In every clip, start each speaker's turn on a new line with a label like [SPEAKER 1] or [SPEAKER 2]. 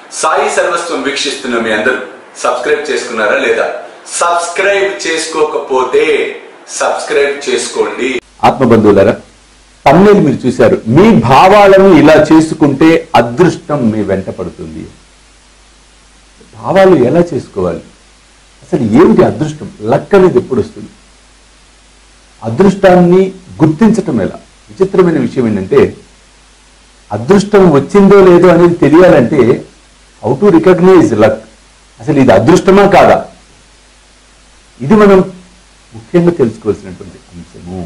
[SPEAKER 1] సాయి సర్వస్వం వీక్షిస్తున్న మీ అందరూ సబ్స్క్రైబ్ చేసుకున్నారా లేదా సబ్స్క్రైబ్ చేసుకోకపోతే సబ్స్క్రైబ్ చేసుకోండి
[SPEAKER 2] ఆత్మబంధువులరా తమ్నేలు మీరు చూశారు మీ భావాలను ఇలా చేసుకుంటే అదృష్టం మీ వెంట పడుతుంది భావాలు ఎలా చేసుకోవాలి అసలు ఏమిటి అదృష్టం లక్ అనేది ఎప్పుడు వస్తుంది అదృష్టాన్ని గుర్తించటం ఎలా విచిత్రమైన విషయం ఏంటంటే అదృష్టం వచ్చిందో లేదో అనేది తెలియాలంటే హౌ టు రికగ్నైజ్ లక్ అసలు ఇది అదృష్టమా కాదా ఇది మనం ముఖ్యంగా తెలుసుకోవాల్సినటువంటి అంశము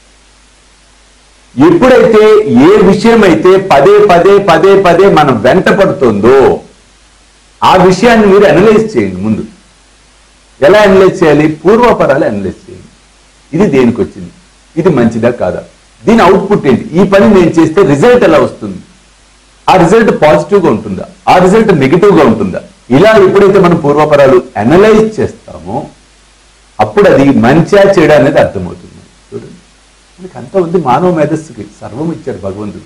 [SPEAKER 2] ఎప్పుడైతే ఏ విషయం అయితే పదే పదే పదే పదే మనం వెంట పడుతుందో ఆ విషయాన్ని మీరు అనలైజ్ చేయండి ముందు ఎలా అనలైజ్ చేయాలి పూర్వపరాలు అనలైజ్ చేయండి ఇది దేనికి వచ్చింది ఇది మంచిదా కాదా దీని అవుట్పుట్ ఏంటి ఈ పని నేను చేస్తే రిజల్ట్ ఎలా వస్తుంది ఆ రిజల్ట్ పాజిటివ్గా ఉంటుందా ఆ రిజల్ట్ నెగిటివ్గా ఉంటుందా ఇలా ఎప్పుడైతే మనం పూర్వపరాలు అనలైజ్ చేస్తామో అప్పుడు అది మంచిగా చేయడం అనేది అర్థమవుతుంది చూడండి మనకి అంత ఉంది మానవ మేధస్సుకి సర్వం ఇచ్చాడు భగవంతుడు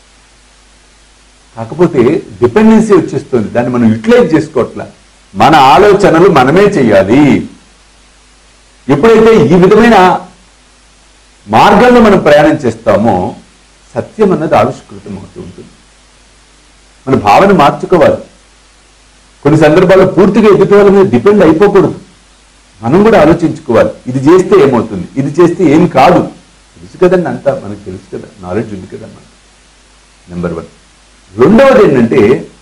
[SPEAKER 2] కాకపోతే డిపెండెన్సీ వచ్చేస్తుంది దాన్ని మనం యూటిలైజ్ చేసుకోవట్లా మన ఆలోచనలు మనమే చేయాలి ఎప్పుడైతే ఈ విధమైన మార్గంలో మనం ప్రయాణం చేస్తామో సత్యం అన్నది ఆవిష్కృతం అవుతూ ఉంటుంది మన భావన మార్చుకోవాలి కొన్ని సందర్భాల్లో పూర్తిగా ఎదుటి వాళ్ళ మీద డిపెండ్ అయిపోకూడదు మనం కూడా ఆలోచించుకోవాలి ఇది చేస్తే ఏమవుతుంది ఇది చేస్తే ఏం కాదు తెలుసు కదండి అంతా మనకు తెలుసు కదా నాలెడ్జ్ ఉంది కదా మనకు నెంబర్ వన్ రెండవది ఏంటంటే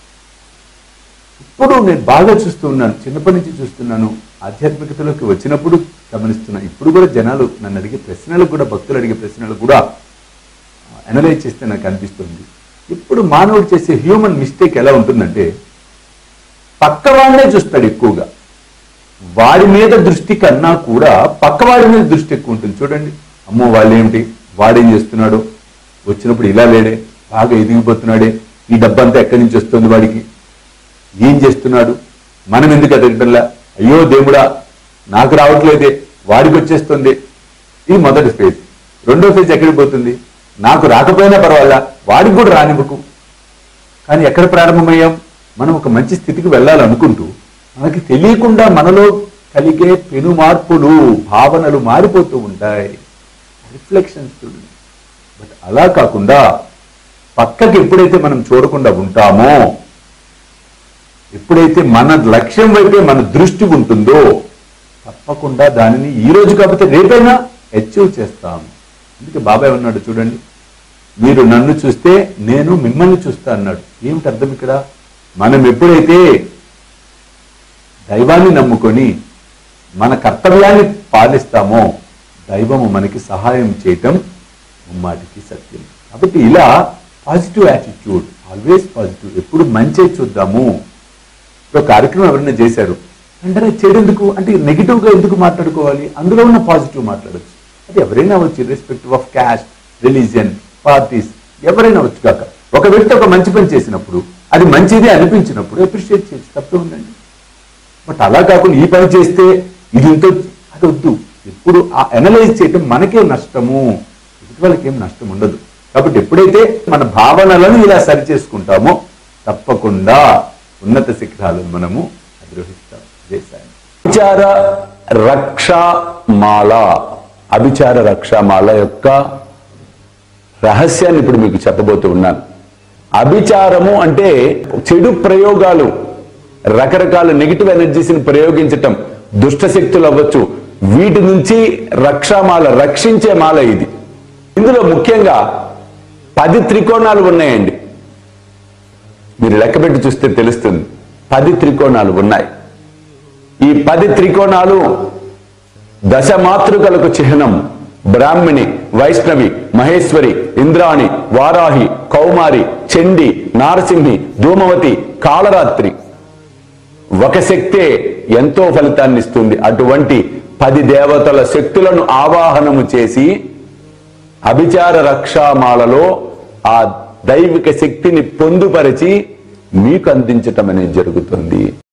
[SPEAKER 2] ఇప్పుడు నేను బాగా చూస్తూ ఉన్నాను చిన్నప్పటి నుంచి చూస్తున్నాను ఆధ్యాత్మికతలోకి వచ్చినప్పుడు గమనిస్తున్నాను ఇప్పుడు కూడా జనాలు నన్ను అడిగే ప్రశ్నలకు కూడా భక్తులు అడిగే ప్రశ్నలు కూడా అనలైజ్ చేస్తే నాకు అనిపిస్తుంది ఇప్పుడు మానవుడు చేసే హ్యూమన్ మిస్టేక్ ఎలా ఉంటుందంటే పక్కవాడినే చూస్తాడు ఎక్కువగా వాడి మీద దృష్టి కన్నా కూడా పక్కవాడి మీద దృష్టి ఎక్కువ ఉంటుంది చూడండి అమ్మో వాళ్ళేమిటి వాడేం చేస్తున్నాడు వచ్చినప్పుడు ఇలా లేడే బాగా ఎదిగిపోతున్నాడే ఈ డబ్బంతా ఎక్కడి నుంచి వస్తుంది వాడికి ఏం చేస్తున్నాడు మనం ఎందుకు ఎదగటంలా అయ్యో దేవుడా నాకు రావట్లేదే వాడికి వచ్చేస్తుంది ఇది మొదటి ఫేజ్ రెండో ఫేజ్ ఎక్కడికి పోతుంది నాకు రాకపోయినా పర్వాలా వాడికి కూడా రానివ్వకు కానీ ఎక్కడ ప్రారంభమయ్యాం మనం ఒక మంచి స్థితికి వెళ్ళాలనుకుంటూ మనకి తెలియకుండా మనలో కలిగే పెను మార్పులు భావనలు మారిపోతూ ఉంటాయి రిఫ్లెక్షన్స్ చూడండి బట్ అలా కాకుండా పక్కకి ఎప్పుడైతే మనం చూడకుండా ఉంటామో ఎప్పుడైతే మన లక్ష్యం వైపే మన దృష్టి ఉంటుందో తప్పకుండా దానిని ఈ రోజు కాకపోతే రేపైనా అచీవ్ చేస్తాం అందుకే బాబాయ్ ఉన్నాడు చూడండి మీరు నన్ను చూస్తే నేను మిమ్మల్ని చూస్తా అన్నాడు ఏమిటి అర్థం ఇక్కడ మనం ఎప్పుడైతే దైవాన్ని నమ్ముకొని మన కర్తవ్యాన్ని పాలిస్తామో దైవము మనకి సహాయం చేయటం ముమ్మాటికి సత్యం కాబట్టి ఇలా పాజిటివ్ యాటిట్యూడ్ ఆల్వేస్ పాజిటివ్ ఎప్పుడు మంచి చూద్దాము ఇప్పుడు కార్యక్రమం ఎవరైనా చేశారు వెంటనే చెడెందుకు అంటే నెగిటివ్ గా ఎందుకు మాట్లాడుకోవాలి అందులో ఉన్న పాజిటివ్ మాట్లాడచ్చు అది ఎవరైనా అవ్వచ్చు respective of caste religion parties ఎవరైనా వచ్చు కాక ఒక వ్యక్తి ఒక మంచి పని చేసినప్పుడు అది మంచిదే అనిపించినప్పుడు అప్రిషియేట్ చేయొచ్చు తప్పే ఉందండి బట్ అలా కాకుండా ఈ పని చేస్తే ఇది ఇంత అది వద్దు ఎప్పుడు ఆ అనలైజ్ చేయటం మనకే నష్టము ఎదుటి వాళ్ళకి ఏం నష్టం ఉండదు కాబట్టి ఎప్పుడైతే మన భావనలను ఇలా సరి చేసుకుంటామో తప్పకుండా ఉన్నత శిఖరాలను మనము అధిరోహిస్తాం చేశాను అభిచార రక్షామాల అభిచార రక్షామాల యొక్క రహస్యాన్ని ఇప్పుడు మీకు చెప్పబోతూ ఉన్నాను అభిచారము అంటే చెడు ప్రయోగాలు రకరకాల నెగిటివ్ ఎనర్జీస్ని ప్రయోగించటం దుష్ట శక్తులు అవ్వచ్చు వీటి నుంచి రక్షామాల రక్షించే మాల ఇది ఇందులో ముఖ్యంగా పది త్రికోణాలు ఉన్నాయండి మీరు లెక్కపెట్టి చూస్తే తెలుస్తుంది పది త్రికోణాలు ఉన్నాయి ఈ పది త్రికోణాలు దశ మాతృకలకు చిహ్నం బ్రాహ్మిణి వైష్ణవి మహేశ్వరి ఇంద్రాణి వారాహి కౌమారి చండి నారసింహి ధూమవతి కాళరాత్రి ఒక శక్తే ఎంతో ఫలితాన్ని ఇస్తుంది అటువంటి పది దేవతల శక్తులను ఆవాహనము చేసి అభిచార రక్షామాలలో ఆ దైవిక శక్తిని పొందుపరిచి మీకు అందించటం అనేది జరుగుతుంది